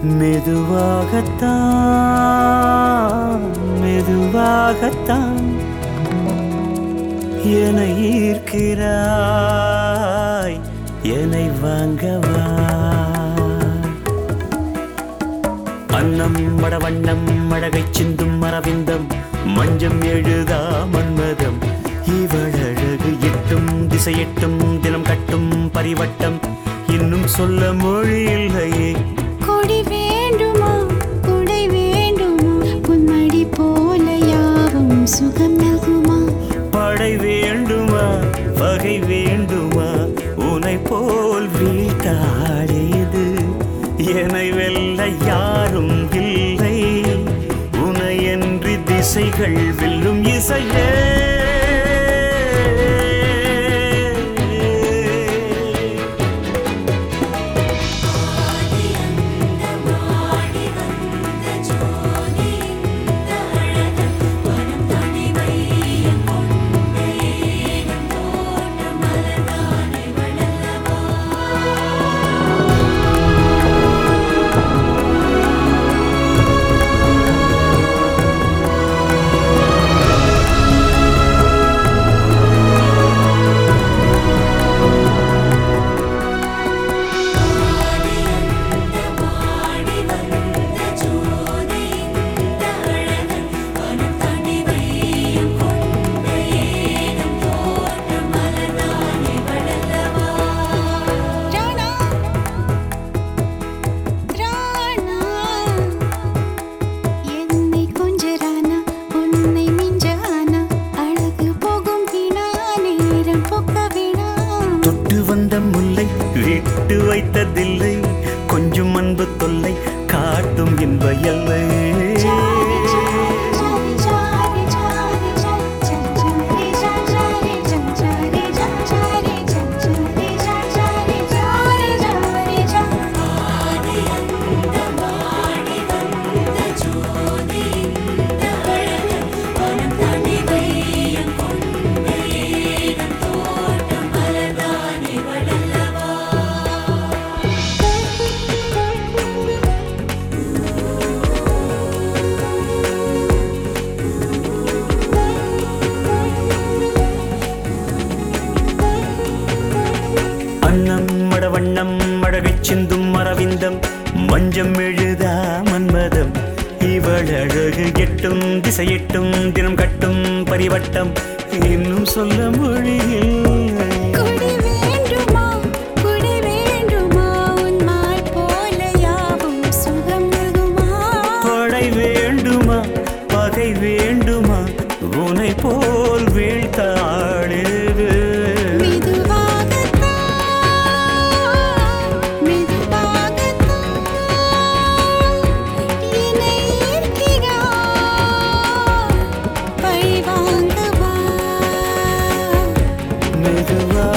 மெதுவாகத்தான் மெதுவாகத்தான் என்னை ஈர்க்கிறாய் என்னை வாங்கவா அன்னம் மடவண்ணம் மழகை சிந்தும் மரவிந்தம் மஞ்சம் எழுதா மன்மதம் இவழகு எட்டும் திசையெட்டும் தினம் கட்டும் பரிவட்டம் இன்னும் சொல்ல மொழி இல்லையே கொடி வேண்டுமா கொடை வேண்டுமா உன்மடி போல யாவும் சுகம் நல்குமா படை வேண்டுமா வகை வேண்டுமா உனை போல் வீட்டாடியது என்னை வெல்ல யாரும் இல்லை உனையன்றி திசைகள் வெல்லும் இசையே ராணா ராணா என்னை கொஞ்ச ராணா உன்னை மிஞ்ச ஆனா அழகு போகும் வீணா நேரம் போக்க வீணா தொட்டு வந்த முல்லை விட்டு வைத்ததில்லை கொஞ்சம் அன்பு தொல்லை காட்டும் இன்ப எல்லை sorry sorry sorry sorry sorry sorry sorry sorry sorry sorry sorry sorry அன்னம் மடவண்ணம் மழகைச் சிந்தும் மரவிந்தம் மஞ்சம் எழுதா மன்மதம் இவள் அழகு எட்டும் திசையெட்டும் தினம் கட்டும் பரிவட்டம் இன்னும் சொல்ல மொழியில் கொடி வேண்டுமா கொடி வேண்டுமா உன் மால் போல யாவும் சுகம் நல்குமா படை வேண்டுமா பகை வேண்டுமா உனை போல் வீழ்த்தாடுது மெதுவாகத்தான் மெதுவாகத்தான் என்னை ஈர்க்கிறாய் பழி வாங்கவா மெதுவா